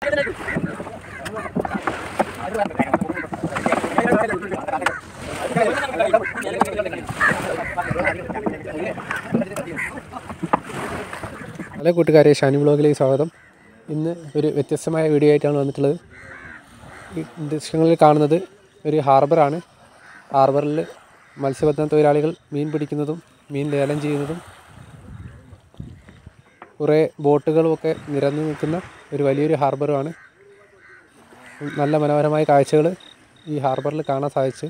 hello കൂട്ടുകാരെ ഷാനി വ്ളോഗിലേക്ക് സ്വാഗതം ഇന്ന് ഒരു വ്യത്യസ്തമായ വീഡിയോ ആയിട്ടാണ് വന്നിട്ടുള്ളത് ഈ ദൃശ്യങ്ങളിൽ കാണുന്നത് ഒരു ഹാർബറാണ് ഹാർബറിൽ മത്സ്യബന്ധന തൊഴിലാളികൾ മീൻ പിടിക്കുന്നതും മീൻ ലേലം ചെയ്യുന്നതും കുറേ ബോട്ടുകളുമൊക്കെ നിരന്നു നിൽക്കുന്ന ഒരു വലിയൊരു ഹാർബറുമാണ് നല്ല മനോഹരമായ കാഴ്ചകൾ ഈ ഹാർബറിൽ കാണാൻ സാധിച്ചു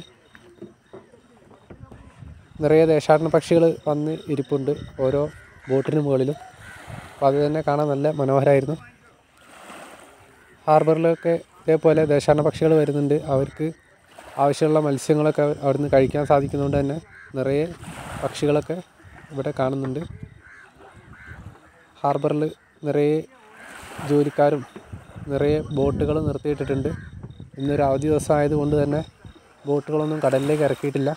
നിറയെ ദേശാടന പക്ഷികൾ വന്ന് ഇരിപ്പുണ്ട് ഓരോ ബോട്ടിന് മുകളിലും അപ്പോൾ അത് തന്നെ കാണാൻ നല്ല മനോഹരമായിരുന്നു ഹാർബറിലൊക്കെ ഇതേപോലെ ദേശാടന പക്ഷികൾ വരുന്നുണ്ട് അവർക്ക് ആവശ്യമുള്ള മത്സ്യങ്ങളൊക്കെ അവർ- അവിടുന്ന് കഴിക്കാൻ സാധിക്കുന്നതുകൊണ്ട് തന്നെ നിറയെ പക്ഷികളൊക്കെ ഇവിടെ കാണുന്നുണ്ട് ഹാർബറിൽ നിറയെ ജോലിക്കാരും നിറയെ ബോട്ടുകൾ നിർത്തിയിട്ടിട്ടുണ്ട് ഇന്നൊരു അവധി ദിവസം ആയതുകൊണ്ട് തന്നെ ബോട്ടുകളൊന്നും കടലിലേക്ക് ഇറക്കിയിട്ടില്ല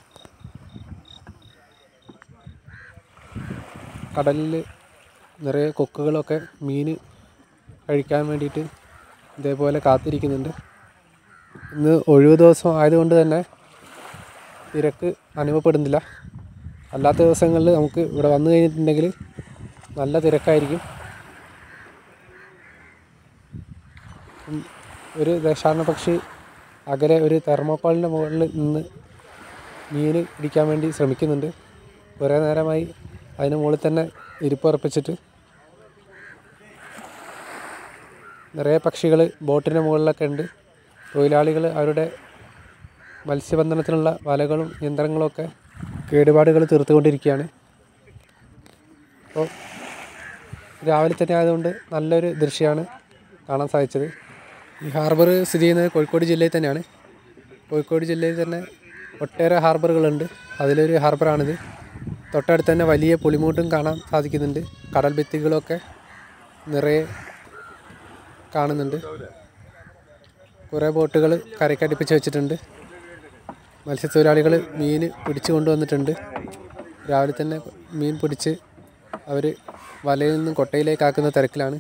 കടലിൽ നിറയെ കൊക്കുകളൊക്കെ മീൻ കഴിക്കാൻ വേണ്ടിയിട്ട് ഇതേപോലെ കാത്തിരിക്കുന്നുണ്ട് ഇന്ന് ഒഴിവ് ദിവസം ആയതുകൊണ്ട് തന്നെ തിരക്ക് അനുഭവപ്പെടുന്നില്ല അല്ലാത്ത ദിവസങ്ങളിൽ നമുക്ക് ഇവിടെ വന്നു കഴിഞ്ഞിട്ടുണ്ടെങ്കിൽ നല്ല തിരക്കായിരിക്കും ഉം, ഒരു ദേശാടന പക്ഷി അകലെ ഒരു തെർമോക്കോളിൻ്റെ മുകളിൽ നിന്ന് മീൻ പിടിക്കാൻ വേണ്ടി ശ്രമിക്കുന്നുണ്ട് കുറേ നേരമായി അതിന് മുകളിൽ തന്നെ ഇരിപ്പുറപ്പിച്ചിട്ട് നിറയെ പക്ഷികൾ ബോട്ടിൻ്റെ മുകളിലൊക്കെ ഉണ്ട് തൊഴിലാളികൾ അവരുടെ മത്സ്യബന്ധനത്തിനുള്ള വലകളും യന്ത്രങ്ങളുമൊക്കെ കേടുപാടുകൾ തീർത്തുകൊണ്ടിരിക്കുകയാണ് അപ്പോൾ രാവിലെ തന്നെ ആയതുകൊണ്ട് നല്ലൊരു ദൃശ്യമാണ് കാണാൻ സാധിച്ചത് ഈ ഹാർബർ സ്ഥിതി ചെയ്യുന്നത് കോഴിക്കോട് ജില്ലയിൽ തന്നെയാണ് കോഴിക്കോട് ജില്ലയിൽ തന്നെ ഒട്ടേറെ ഹാർബറുകളുണ്ട് അതിലൊരു ഹാർബറാണിത് തൊട്ടടുത്ത് തന്നെ വലിയ പുളിമൂട്ടും കാണാൻ സാധിക്കുന്നുണ്ട് കടൽ ഭിത്തികളൊക്കെ നിറയെ കാണുന്നുണ്ട് കുറേ ബോട്ടുകൾ കരയ്ക്കടുപ്പിച്ച് വെച്ചിട്ടുണ്ട് മത്സ്യത്തൊഴിലാളികൾ മീൻ പിടിച്ചു കൊണ്ടുവന്നിട്ടുണ്ട് രാവിലെ തന്നെ മീൻ പിടിച്ച് അവർ വലയിൽ നിന്നും കൊട്ടയിലേക്ക് ആക്കുന്ന തിരക്കിലാണ്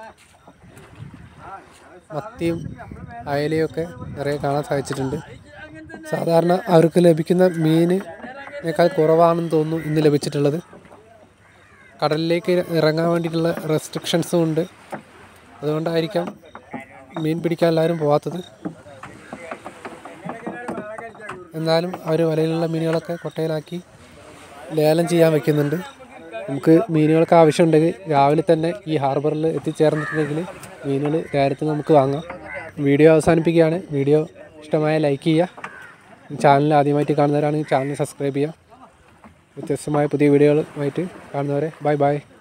മത്തിയും അയലയൊക്കെ നിറയെ കാണാൻ സാധിച്ചിട്ടുണ്ട് സാധാരണ അവർക്ക് ലഭിക്കുന്ന മീനിനേക്കാൾ കുറവാണെന്ന് തോന്നുന്നു ഇന്ന് ലഭിച്ചിട്ടുള്ളത് കടലിലേക്ക് ഇറങ്ങാൻ വേണ്ടിയിട്ടുള്ള റെസ്ട്രിക്ഷൻസും ഉണ്ട് അതുകൊണ്ടായിരിക്കാം മീൻ പിടിക്കാൻ എല്ലാവരും പോവാത്തത് എന്നാലും അവർ വലയിലുള്ള മീനുകളൊക്കെ കൊട്ടയിലാക്കി ലേലം ചെയ്യാൻ വെക്കുന്നുണ്ട് നമുക്ക് മീനുകൾക്ക് ആവശ്യമുണ്ടെങ്കിൽ രാവിലെ തന്നെ ഈ ഹാർബറിൽ എത്തിച്ചേർന്നിട്ടുണ്ടെങ്കിൽ മീനുകൾ നേരത്തെ നമുക്ക് വാങ്ങാം വീഡിയോ അവസാനിപ്പിക്കുകയാണ് വീഡിയോ ഇഷ്ടമായ ലൈക്ക് ചെയ്യുക ചാനൽ ആദ്യമായിട്ട് കാണുന്നവരാണെങ്കിൽ ചാനൽ സബ്സ്ക്രൈബ് ചെയ്യുക വ്യത്യസ്തമായ പുതിയ വീഡിയോകളുമായിട്ട് കാണുന്നവരെ ബൈ ബൈ